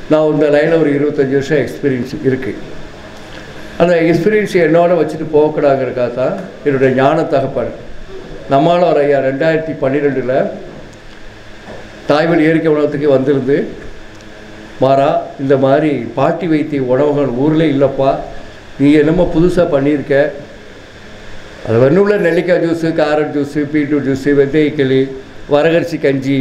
நான் இந்த லைனில் ஒரு இருபத்தஞ்சி வருஷம் எக்ஸ்பீரியன்ஸ் இருக்குது அந்த எக்ஸ்பீரியன்ஸ் என்னோட வச்சுட்டு போகக்கூடாதுங்கிறக்காக தான் என்னுடைய ஞான தகப்பன் நம்மளால் ஒரு ஐயா ரெண்டாயிரத்தி பன்னிரெண்டில் தாய்வழி இயற்கை உணவகத்துக்கு வந்திருந்து மாறா இந்த மாதிரி பாட்டி வைத்திய உணவுகள் ஊரில் இல்லைப்பா நீ என்னமோ புதுசாக பண்ணியிருக்க அது வெண்ணுள்ள நெல்லிக்காய் juice carrot juice beetroot juice வெந்தயக்களி வரகரிசி கஞ்சி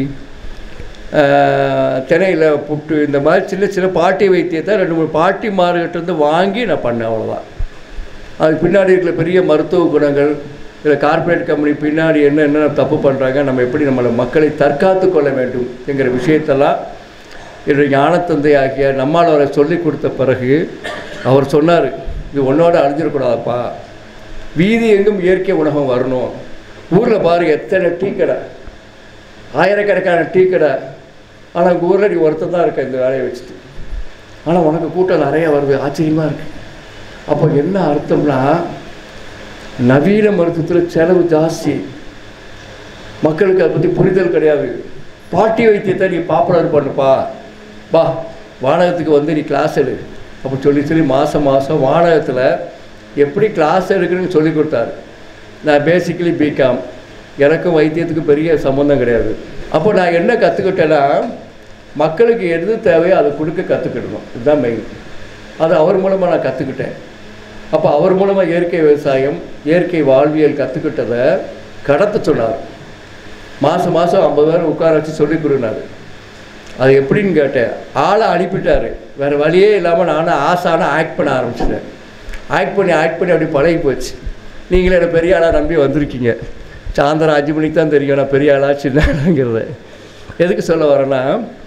தினையில் புட்டு இந்த மாதிரி சின்ன சின்ன பாட்டி வைத்தியத்தை ரெண்டு மூணு பாட்டி மார்கிட்டேருந்து வாங்கி நான் பண்ணேன் அவ்வளோதான் அதுக்கு பின்னாடி இருக்கிற பெரிய மருத்துவ குணங்கள் இல்லை கார்ப்பரேட் கம்பெனி பின்னாடி என்ன என்ன தப்பு பண்ணுறாங்க நம்ம எப்படி நம்மளை மக்களை தற்காத்து கொள்ள வேண்டும் என்கிற விஷயத்தெல்லாம் என்னுடைய ஞானத்தந்தை ஆகிய நம்மால் அவரை சொல்லி கொடுத்த பிறகு அவர் சொன்னார் இது ஒன்றோட அழிஞ்சிடக்கூடாதப்பா வீதி எங்கும் இயற்கை உணவகம் வரணும் ஊரில் பாரு எத்தனை டீ கடை ஆயிரக்கணக்கான டீ கடை ஆனால் உங்கள் ஊரில் நீ ஒருத்தர் தான் இருக்க இந்த வேலையை வச்சுட்டு ஆனால் உனக்கு கூட்டம் நிறைய வருது ஆச்சரியமாக இருக்கு அப்போ என்ன அர்த்தம்னா நவீன மருத்துவத்தில் செலவு ஜாஸ்தி மக்களுக்கு அதை பற்றி புரிதல் கிடையாது பாட்டி வைத்தியத்தை நீ பாப்புலர் பண்ணுப்பா வா வானகத்துக்கு வந்து நீ கிளாஸ் எடு அப்போ சொல்லி சொல்லி மாதம் மாதம் வானகத்தில் எப்படி கிளாஸ் எடுக்கணும்னு சொல்லி கொடுத்தாரு நான் பேசிக்கலி பிகாம் எனக்கும் வைத்தியத்துக்கும் பெரிய சம்மந்தம் கிடையாது அப்போ நான் என்ன கற்றுக்கிட்டேன்னா மக்களுக்கு எது தேவையோ அதை கொடுக்க கற்றுக்கிடணும் இதுதான் மெயின் அது அவர் மூலமாக நான் கற்றுக்கிட்டேன் அப்போ அவர் மூலமாக இயற்கை விவசாயம் இயற்கை வாழ்வியல் கற்றுக்கிட்டதை கடத்த சொன்னார் மாதம் மாதம் ஐம்பது பேர் உட்கார வச்சு சொல்லி கொடுனாரு அது எப்படின்னு கேட்டேன் ஆளை அனுப்பிட்டாரு வேறு வழியே இல்லாமல் நானும் ஆசான ஆக்ட் பண்ண ஆரம்பிச்சிட்டேன் ஆக்ட் பண்ணி ஆக்ட் பண்ணி அப்படி பழகி போச்சு நீங்களே என்ன பெரிய ஆளாக நம்பி வந்திருக்கீங்க சாயந்தரம் அஞ்சு மணிக்கு தான் தெரியும் நான் பெரிய ஆளா சின்ன ஆளாங்கிறத எதுக்கு சொல்ல வரேன்னா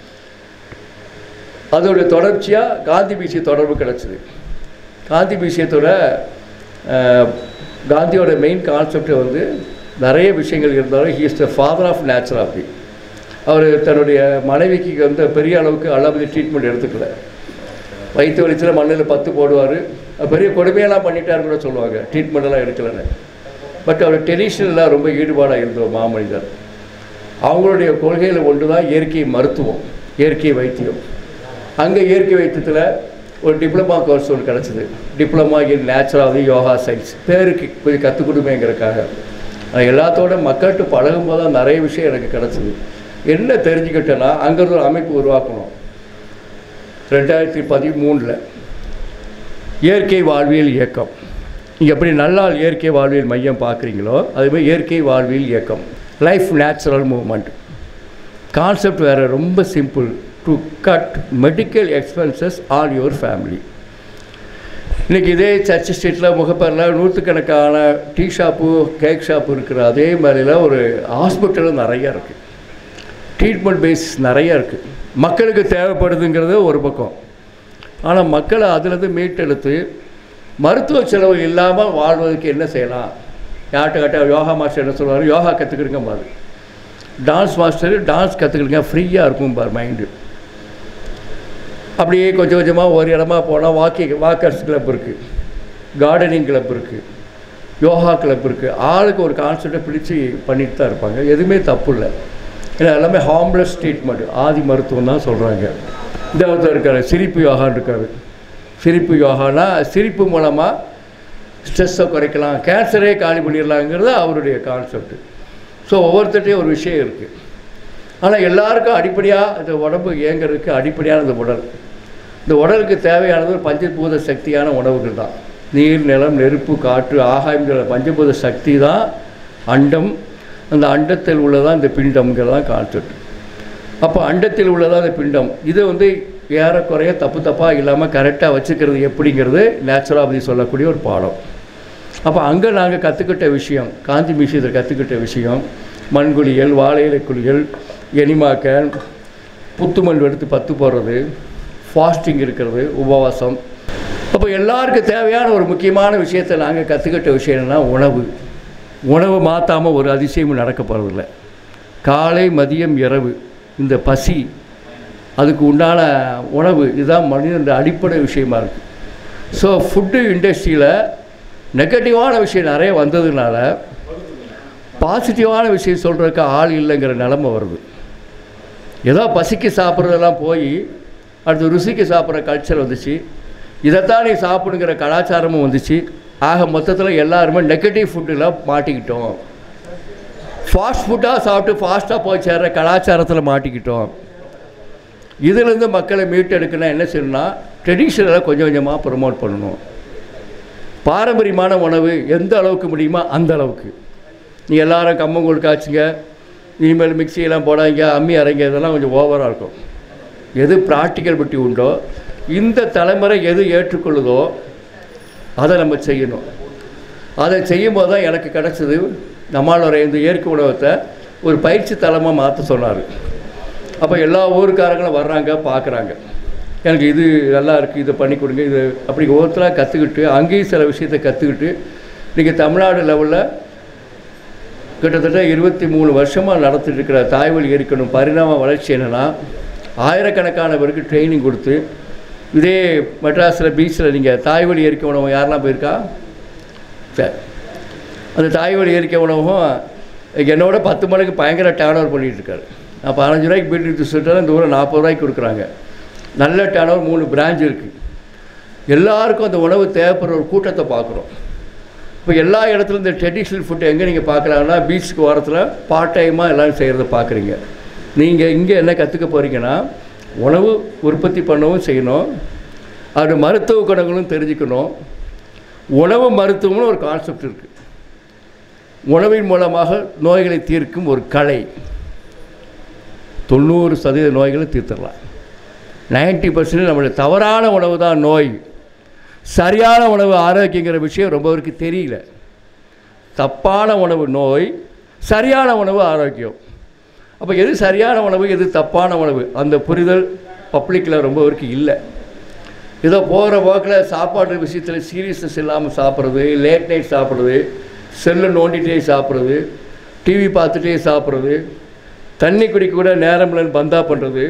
அதோடைய தொடர்ச்சியாக காந்தி பீசிய தொடர்பு கிடச்சிது காந்தி பீசியத்தோட அஹ், காந்தியோட மெயின் கான்செப்ட் வந்து நிறைய விஷயங்கள் இருந்தாலும் he is the father of naturopathy அவர் தன்னுடைய மனைவிக்கு வந்து பெரிய அளவுக்கு அலோபதி ட்ரீட்மெண்ட் எடுத்துக்கல வயிற்று வலிச்சில் மண்ணில் பத்து போடுவார் பெரிய கொடுமையெல்லாம் பண்ணிட்டாருன்னு கூட சொல்லுவாங்க ட்ரீட்மெண்ட் எல்லாம் எடுக்கலைன்னு பட் அவர் டெலிஷனில் ரொம்ப ஈடுபாடாக இருந்த ஒரு மாமனிதர் அவங்களுடைய கொள்கையில் ஒன்று தான் இயற்கை மருத்துவம் இயற்கை வைத்தியம் அங்கே இயற்கை வைத்தியத்தில் ஒரு டிப்ளமா கோர்ஸ் ஒன்று கிடச்சிது diploma in naturology yoga science பேருக்கு கொஞ்சம் கற்றுக் கொடுமேங்கிறக்காக நான் எல்லாத்தோட மக்கள்கிட்ட பழகும்போது தான் நிறைய விஷயம் எனக்கு கிடச்சிது என்ன தெரிஞ்சுக்கிட்டேன்னா அங்கேருந்து ஒரு அமைப்பு உருவாக்கணும் ரெண்டாயிரத்தி பதிமூணில் இயற்கை வாழ்வியல் இயக்கம் நீங்கள் எப்படி நல்லாள் இயற்கை வாழ்வியல் மையம் பார்க்குறீங்களோ அதுமாதிரி இயற்கை வாழ்வியல் இயக்கம் லைஃப் நேச்சுரல் மூவ்மெண்ட் கான்செப்ட் வேறு ரொம்ப simple to cut medical expenses on your family இன்றைக்கி இதே சர்ச் ஸ்ட்ரீட்டில் முகப்பேரில் நூற்றுக்கணக்கான டீ ஷாப்பு கேக் ஷாப்பு இருக்கிற அதே மாதிரில ஒரு ஹாஸ்பிட்டலும் நிறையா இருக்குது ட்ரீட்மெண்ட் பேஸ் நிறையா இருக்குது மக்களுக்கு தேவைப்படுதுங்கிறது ஒரு பக்கம் ஆனால் மக்களை அதுலேருந்து மீட்டெடுத்து மருத்துவ செலவு இல்லாமல் வாழ்வதற்கு என்ன செய்யலாம் யார்கிட்ட கேட்டால் யோகா மாஸ்டர் என்ன சொல்லுவார் யோகா கற்றுக்கிடுங்க பாரு டான்ஸ் மாஸ்டர் டான்ஸ் கற்றுக்கிடுங்க ஃப்ரீயாக இருக்கும் பார் மைண்டு அப்படியே கொஞ்சம் கொஞ்சமாக ஒரு இடமா போனால் வாக்கிங் வாக்கர்ஸ் கிளப் இருக்குது கார்டனிங் கிளப் இருக்குது யோகா கிளப் இருக்குது ஆளுக்கு ஒரு கான்செப்டை பிடிச்சி பண்ணிட்டு தான் இருப்பாங்க எதுவுமே தப்பு இல்லை ஏன்னா எல்லாமே ஹார்ம்லெஸ் ட்ரீட்மெண்ட் ஆதி மருத்துவம் தான் சொல்கிறாங்க இந்த ஒருத்தர் இருக்கார் சிரிப்பு யோகான்னு இருக்கார் சிரிப்பு யோகானா சிரிப்பு மூலமாக ஸ்ட்ரெஸ்ஸை குறைக்கலாம் கேன்சரே காலி பண்ணிடலாங்கிறது அவருடைய கான்செப்ட் ஸோ ஒவ்வொருத்தட்டையும் ஒரு விஷயம் இருக்குது ஆனால் எல்லாருக்கும் அடிப்படையாக இந்த உடம்பு இயங்குறதுக்கு அடிப்படையான இந்த உடல் இந்த உடலுக்கு தேவையானது ஒரு பஞ்சபூத சக்தியான உணவுகள் தான் நீர் நிலம் நெருப்பு காற்று ஆகாயங்கிற பஞ்சபூத சக்தி தான் அண்டம் அந்த அண்டத்தில் உள்ளதான் இந்த பிண்டம்ங்கிறது தான் கான்செப்ட் அப்போ அண்டத்தில் உள்ளதான் இந்த பிண்டம் இது வந்து ஏறக்குறைய தப்பு தப்பாக இல்லாமல் கரெக்டாக வச்சுக்கிறது எப்படிங்கிறது நேச்சுராபதி சொல்லக்கூடிய ஒரு பாடம் அப்போ அங்கே நாங்கள் கற்றுக்கிட்ட விஷயம் காந்தி மியூசியத்தில் கற்றுக்கிட்ட விஷயம் மண்குழியல் வாழை இலை குழியல் எனிமாக்கல் புத்துமண் எடுத்து பத்து போடுறது ஃபாஸ்டிங் இருக்கிறது உபவாசம் அப்போ எல்லாருக்கும் தேவையான ஒரு முக்கியமான விஷயத்தை நாங்கள் கற்றுக்கிட்ட விஷயம் என்னன்னா உணவு உணவு மாற்றாமல் ஒரு அதிசயமும் நடக்க போகிறதில்ல காலை மதியம் இரவு இந்த பசி அதுக்கு உண்டான உணவு இதுதான் மனிதனுடைய அடிப்படை விஷயமா இருக்குது ஸோ ஃபுட்டு இண்டஸ்ட்ரியில் நெகட்டிவான விஷயம் நிறைய வந்ததுனால பாசிட்டிவான விஷயம் சொல்கிறதுக்கு ஆள் இல்லைங்கிற நிலமை வருது ஏதோ பசிக்கு சாப்பிட்றதெல்லாம் போய் அடுத்து ருசிக்கு சாப்பிட்ற கல்ச்சர் வந்துச்சு இதைத்தான் நீ சாப்பிடுங்கிற கலாச்சாரமும் வந்துச்சு ஆக மொத்தத்தில் எல்லாருமே நெகட்டிவ் ஃபுட்டில் மாட்டிக்கிட்டோம் ஃபாஸ்ட் ஃபுட்டாக சாப்பிட்டு ஃபாஸ்ட்டாக போய் சேர்ற கலாச்சாரத்தில் மாட்டிக்கிட்டோம் இதிலேருந்து மக்களை மீட்டெடுக்கணும் என்ன செய்யணும்னா ட்ரெடிஷ்னலை கொஞ்சம் கொஞ்சமாக ப்ரமோட் பண்ணணும் பாரம்பரியமான உணவு எந்த அளவுக்கு முடியுமோ அந்த அளவுக்கு நீ எல்லாரும் கம்மங்கூழ் காய்ச்சுங்க இனிமேல் மிக்சியெல்லாம் போடாங்க அம்மி அரைங்க இதெல்லாம் கொஞ்சம் ஓவராக இருக்கும் எது ப்ராக்டிக்கல் பற்றி உண்டோ இந்த தலைமுறை எது ஏற்றுக்கொள்ளுதோ அதை நம்ம செய்யணும் அதை செய்யும்போது தான் எனக்கு கிடச்சது நம்மளோட இந்த இயற்கை உணவத்தை ஒரு பயிற்சி தலமாக மாற்ற சொன்னார் அப்போ எல்லா ஊருக்காரங்களும் வர்றாங்க பார்க்குறாங்க எனக்கு இது நல்லா இருக்குது இதை பண்ணி கொடுங்க இது அப்படி ஒவ்வொருத்தராக கற்றுக்கிட்டு அங்கேயும் சில விஷயத்தை கற்றுக்கிட்டு இன்றைக்கி தமிழ்நாடு லெவலில் கிட்டத்தட்ட இருபத்தி மூணு வருஷமாக நடத்திட்டு இருக்கிற தாய்வழி இருக்கணும் பரிணாம வளர்ச்சி என்னென்னா ஆயிரக்கணக்கான பேருக்கு ட்ரைனிங் கொடுத்து இதே மெட்ராஸில் பீச்சில் நீங்கள் தாய்வழி இயற்கை உணவு யாரெல்லாம் போயிருக்கா சரி அந்த தாய்வழி இயற்கை உணவும் என்னோட பத்து மணிக்கு பயங்கர டேர்ன் ஓவர் பண்ணிகிட்டு இருக்காரு நான் பதினஞ்சு ரூபாய்க்கு பீட்ரூட் சுட்டாலும் இந்த ஊரில் நாற்பது ரூபாய்க்கு கொடுக்குறாங்க நல்ல டேர்ன் ஓவர் மூணு பிரான்ச் இருக்குது எல்லாருக்கும் அந்த உணவு தேவைப்படுற ஒரு கூட்டத்தை பார்க்குறோம் இப்போ எல்லா இடத்துலையும் இந்த ட்ரெடிஷ்னல் ஃபுட்டு எங்கே நீங்கள் பார்க்கலாங்கன்னா பீச்சுக்கு ஓரத்தில் பார்ட் டைமாக எல்லோரும் செய்கிறத பார்க்குறீங்க நீங்கள் இங்கே என்ன கற்றுக்க போகிறீங்கன்னா உணவு உற்பத்தி பண்ணவும் செய்யணும் அது மருத்துவ குணங்களும் தெரிஞ்சுக்கணும் உணவு மருத்துவம்னு ஒரு கான்செப்ட் இருக்குது உணவின் மூலமாக நோய்களை தீர்க்கும் ஒரு கலை தொண்ணூறு சதவீத நோய்களை தீர்த்துடலாம் நைன்ட்டி பர்சன்ட் நம்மளுடைய தவறான உணவு தான் நோய் சரியான உணவு ஆரோக்கியங்கிற விஷயம் ரொம்ப பேருக்கு தெரியல தப்பான உணவு நோய் சரியான உணவு ஆரோக்கியம் அப்போ எது சரியான உணவு எது தப்பான உணவு அந்த புரிதல் பப்ளிக்கில் ரொம்ப பேருக்கு இல்லை ஏதோ போகிற போக்கில் சாப்பாடு விஷயத்தில் சீரியஸ்னஸ் இல்லாமல் சாப்பிட்றது லேட் நைட் சாப்பிட்றது செல்லு நோண்டிகிட்டே சாப்பிட்றது டிவி பார்த்துட்டே சாப்பிட்றது தண்ணி குடிக்க கூட நேரம் இல்லைன்னு பந்தா பண்ணுறது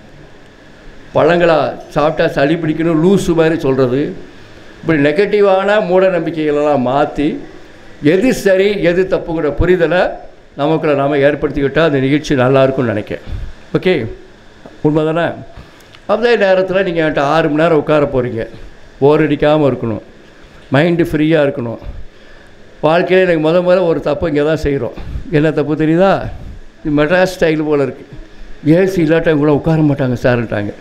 பழங்களா சாப்பிட்டா சளி பிடிக்கணும் லூஸு மாதிரி சொல்கிறது இப்படி நெகட்டிவான மூட நம்பிக்கைகளெல்லாம் மாற்றி எது சரி எது தப்புங்கிற புரிதலை நமக்குள்ள நாம் ஏற்படுத்திக்கிட்டால் அந்த நிகழ்ச்சி நல்லா இருக்கும்னு நினைக்கிறேன் ஓகே உண்மை தானே அதே நேரத்தில் நீங்கள் என்கிட்ட ஆறு மணி நேரம் உட்கார போகிறீங்க போர் அடிக்காமல் இருக்கணும் மைண்டு ஃப்ரீயாக இருக்கணும் வாழ்க்கையில் எனக்கு முத முதல்ல ஒரு தப்பு இங்கே தான் செய்கிறோம் என்ன தப்பு தெரியுதா இது மெட்ராஸ் ஸ்டைல் போல் இருக்குது ஏசி இல்லாட்ட கூட உட்கார மாட்டாங்க சார்ன்ட்டாங்க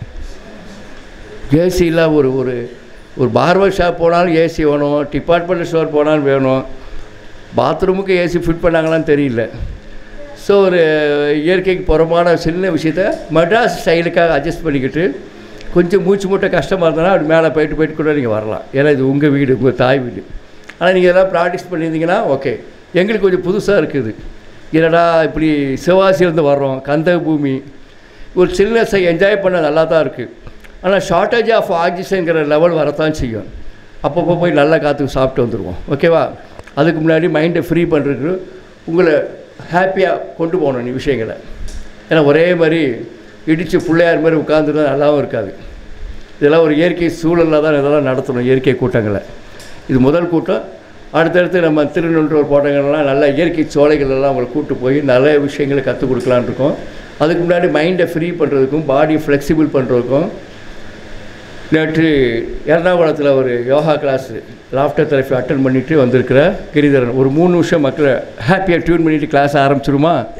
ஏசி இல்லா ஒரு ஒரு ஒரு பார்பர் ஷாப் போனாலும் ஏசி வேணும் டிபார்ட்மெண்ட் ஸ்டோர் போனாலும் வேணும் பாத்ரூமுக்கு ஏசி ஃபிட் பண்ணாங்களான்னு தெரியல ஸோ ஒரு இயற்கைக்கு புறமான சின்ன விஷயத்த மெட்ராஸ் ஸ்டைலுக்காக அட்ஜஸ்ட் பண்ணிக்கிட்டு கொஞ்சம் மூச்சு மூட்டை கஷ்டமாக இருந்ததுன்னா அப்படி மேலே போயிட்டு போயிட்டு கூட நீங்கள் வரலாம் ஏன்னா இது உங்கள் வீடு உங்கள் தாய் வீடு ஆனால் நீங்கள் எல்லாம் ப்ராக்டிஸ் பண்ணியிருந்தீங்கன்னா ஓகே எங்களுக்கு கொஞ்சம் புதுசாக இருக்குது என்னடா இப்படி சிவாசியிலேருந்து வர்றோம் கந்த பூமி ஒரு சில்னஸை என்ஜாய் பண்ண நல்லா தான் இருக்குது ஆனால் ஷார்ட்டேஜ் ஆஃப் ஆக்சிஜன்கிற லெவல் வரத்தான் செய்யும் அப்பப்போ போய் நல்ல காற்றுக்கு சாப்பிட்டு வந்துடுவோம் ஓகேவா அதுக்கு முன்னாடி மைண்டை ஃப்ரீ பண்ணுறதுக்கு உங்களை ஹாப்பியாக கொண்டு போகணும் நீ விஷயங்களை ஏன்னா ஒரே மாதிரி இடித்து பிள்ளையார் மாதிரி உட்காந்துருந்தா நல்லாவும் இருக்காது இதெல்லாம் ஒரு இயற்கை சூழலில் தான் இதெல்லாம் நடத்தணும் இயற்கை கூட்டங்களை இது முதல் கூட்டம் அடுத்தடுத்து நம்ம திருநெல்வேலூர் போட்டங்கள்லாம் நல்ல இயற்கை சோலைகள் எல்லாம் அவங்களை கூட்டு போய் நல்ல விஷயங்களை கற்றுக் கொடுக்கலான்னு இருக்கோம் அதுக்கு முன்னாடி மைண்டை ஃப்ரீ பண்ணுறதுக்கும் பாடி ஃப்ளெக்சிபிள் பண்ணுறதுக்கும் நேற்று எர்ணாகுளத்தில் ஒரு yoga class laughter therapy attend பண்ணிவிட்டு வந்திருக்கிற கிரிதரன் ஒரு மூணு நிமிஷம் மக்களை ஹாப்பியாக டியூன் பண்ணிவிட்டு கிளாஸ் ஆரம்பிச்சிருமா